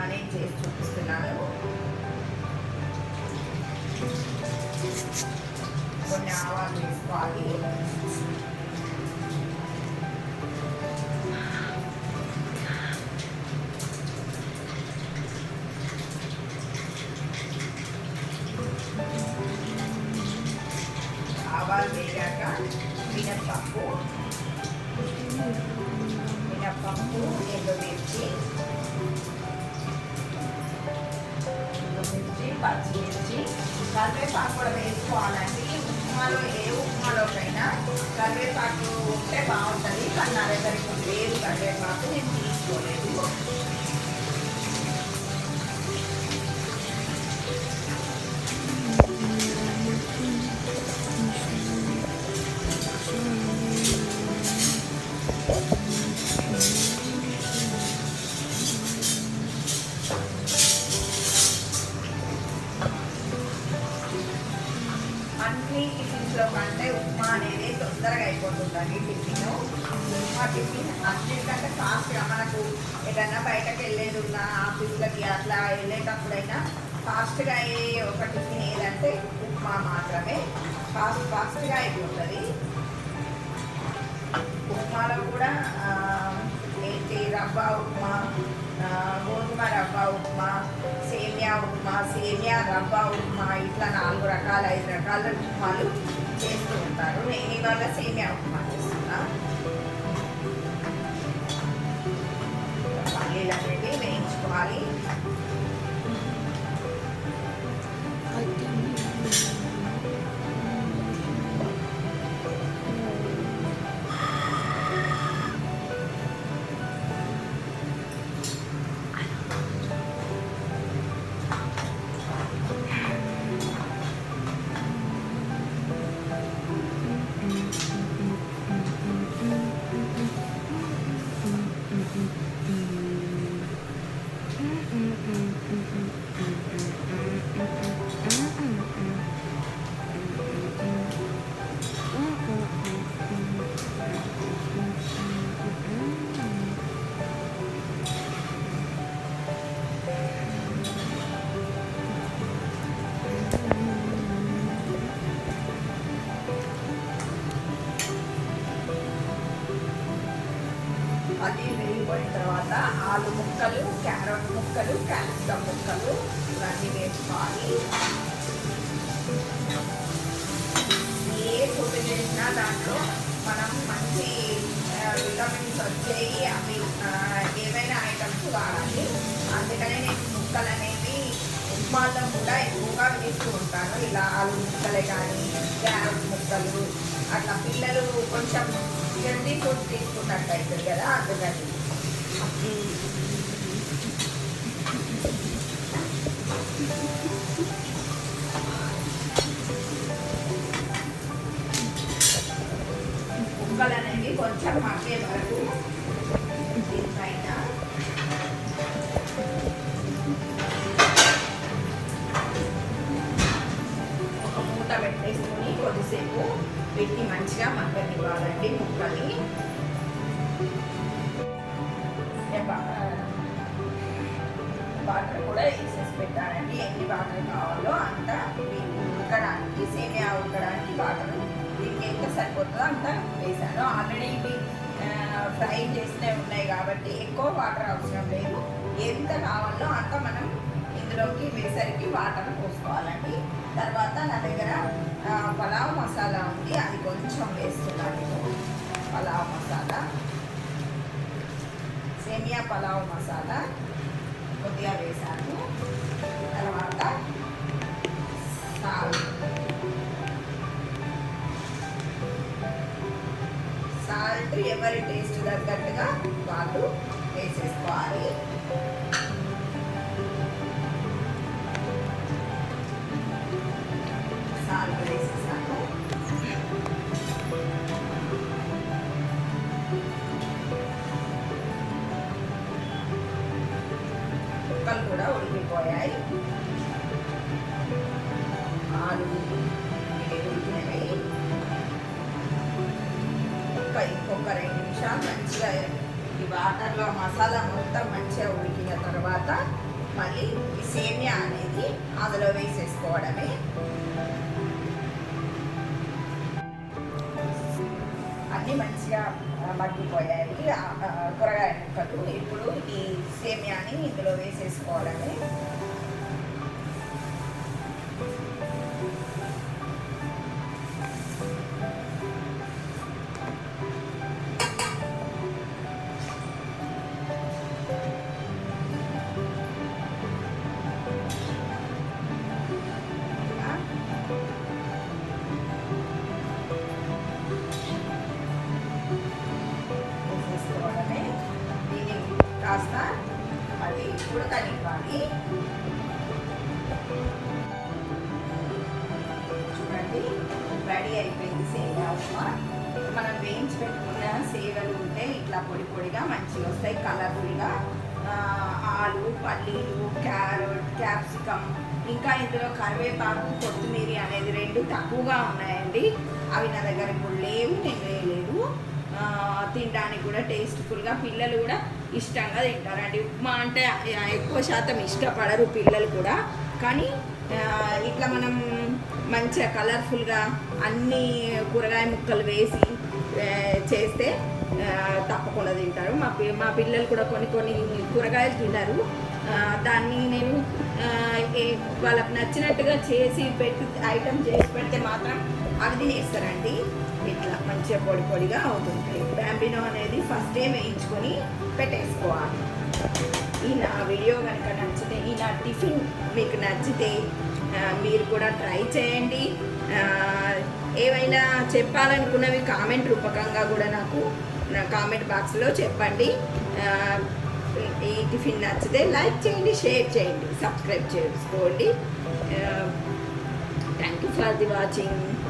నేను చేసి చూపిస్తున్నాను కొన్ని ఆవాలు వేసుకోవాలి ఆవాలు వేగాక మినప్పప్పు మినప్పప్పు ఎండుమిర్చి ఎండుమిర్చి పచ్చిమిర్చి కరివేపాకు కూడా వేసుకోవాలండి ఉప్మాలో ఏ ఉప్మాలోకైనా కరివేపాకు ఉంటే బాగుంటుంది కానీ నా దగ్గర ఇప్పుడు లేదు కరివేపాకు నేను తీసుకోలేదు అన్ని టిఫిన్స్లో కంటే ఉప్మా అనేది తొందరగా అయిపోతుందండి టిఫిన్ ఉప్మా టిఫిన్ అన్నిటికంటే ఫాస్ట్గా మనకు ఏదైనా బయటకు వెళ్ళేది ఉన్న ఆఫీస్లకి అట్లా వెళ్ళేటప్పుడైనా ఫాస్ట్గా అయ్యే ఒక టిఫిన్ ఏదంటే ఉప్మా మాత్రమే ఫాస్ట్ ఫాస్ట్గా అయిపోతుంది ఉప్మాలో కూడా ఆ, ఏంటి రవ్వ ఉప్మా ఆ, గోధుమ రవ్వ ఉప్మా సేమియా ఉప్మా సేమియా రవ్వ ఉప్మా ఇట్లా నాలుగు రకాల ఐదు రకాల ఉప్మాలు చేస్తూ ఉంటారు నేను ఇవాళ సేమియా ఉప్మా చేస్తున్నా పల్లీలు అనేవి వేయించుకోవాలి అది వేగిపోయిన తర్వాత ఆలు ముక్కలు క్యారెట్ ముక్కలు క్యాప్సికమ్ ముక్కలు ఇవన్నీ వేసుకోవాలి ఏ ఫుడ్ చేసినా దాంట్లో మనం మంచి ఆ, విటమిన్స్ వచ్చేవి అవి ఆ, ఏవైనా ఐటమ్స్ వాడాలి అందుకనే నేను ముక్కలు అనేవి ఉప్మాల్లో కూడా ఎక్కువగా వేస్తూ ఉంటాను ఇలా ఆలు ముక్కలే కానీ క్యారెట్ ముక్కలు అట్లా పిల్లలు కొంచెం హెల్దీ ఫుడ్ తీసుకున్నట్టు అవుతుంది కదా అందుకని ముక్కలు అనేవి కొంచెం మగ్గే వరకు దీనిపైన ఒక మూత పెట్టేసుకుని కొద్దిసేపు పెట్టి మంచిగా మగ్గనివ్వాలండి ముక్కని వాటర్ కూడా వేసేసి పెట్టానండి ఎన్ని వాటర్ కావాలో అంత మీకు ఉడకడానికి సేమియా ఉడకడానికి వాటర్ దీనికి ఎంత సరిపోతుందో అంత వేసాను ఆల్రెడీ ఇవి ఫ్రై చేసినవి ఉన్నాయి కాబట్టి ఎక్కువ వాటర్ అవసరం లేదు ఎంత కావాలో అంత మనం ఇందులోకి వేసరికి వాటర్ పోసుకోవాలండి తర్వాత నా దగ్గర ఆ, పలావ్ మసాలా ఉంది అది కొంచెం వేస్తున్నాను నేను పలావ్ మసాలా సేమియా పలావ్ మసాలా కొద్దిగా వేసాను తర్వాత సాల్ట్ సాల్ట్ ఎవరి టేస్ట్ తగ్గట్టుగా వాళ్ళు వేసేసుకోవాలి సాల్ట్ వేసేసాను ముక్కలు కూడా ఉడికిపోయాయి ఆలు ఇవి ఉడికినవి ఒక్క ఇంకొక రెండు నిమిషాలు మంచిగా ఈ వాటర్లో మసాలా మొత్తం మంచిగా ఉడికిన తర్వాత మళ్ళీ ఈ సేమియా అనేది అందులో వేసేసుకోవడమే అన్నీ మంచిగా ఆ, మగ్గిపోయాయి ఆ, ఆ, కూరగాయ ముక్కలు ఇప్పుడు ఈ సేమియాని ఇందులో వేసేసుకోవడమే ఇలా వేసేసుకోవడమే దీన్ని కాస్త మళ్ళీ ఉడకనివ్వాలి చూడండి రెడీ అయిపోయింది సేమియా ఉప్మా మనం వేయించి పెట్టుకున్న సేవలు ఉంటే ఇట్లా పొడి పొడిగా మంచిగా వస్తాయి కలర్ఫుల్గా ఆలు పల్లీలు క్యారెట్ క్యాప్సికమ్ ఇంకా ఇందులో కరివేపాకు కొత్తిమీర అనేది రెండు తక్కువగా ఉన్నాయండి అవి నా దగ్గర ఇప్పుడు లేవు నేను వేయలేదు ఆ, తినడానికి కూడా టేస్ట్ఫుల్గా పిల్లలు కూడా ఇష్టంగా తింటారండి ఉప్మా అంటే ఆ, ఎక్కువ శాతం ఇష్టపడరు పిల్లలు కూడా కానీ ఆ, ఇట్లా మనం మంచిగా కలర్ఫుల్గా అన్ని కూరగాయ ముక్కలు వేసి ఆ, చేస్తే ఆ, తప్పకుండా తింటారు మా పి మా పిల్లలు కూడా కొన్ని కొన్ని కూరగాయలు తినరు ఆ, దాన్ని నేను ఆ, ఏ- వాళ్ళకి నచ్చినట్టుగా చేసి పెట్టి ఐటమ్ చేసి పెడితే మాత్రం అవి తినేస్తారండి ఇట్లా మంచిగా పొడి పొడిగా అవుతుంటాయి బ్యాంబినో అనేది ఫస్ట్ డే వేయించుకొని పెట్టేసుకోవాలి ఈ నా వీడియో కనుక నచ్చితే ఈ నా టిఫిన్ మీకు నచ్చితే ఆ, మీరు కూడా ట్రై చేయండి ఆ, ఏవైనా చెప్పాలనుకున్నవి కామెంట్ రూపకంగా కూడా నాకు నా కామెంట్ బాక్స్లో చెప్పండి ఆ, ఈ టిఫిన్ నచ్చితే లైక్ చేయండి షేర్ చేయండి సబ్స్క్రైబ్ చేసుకోండి thank you for the watching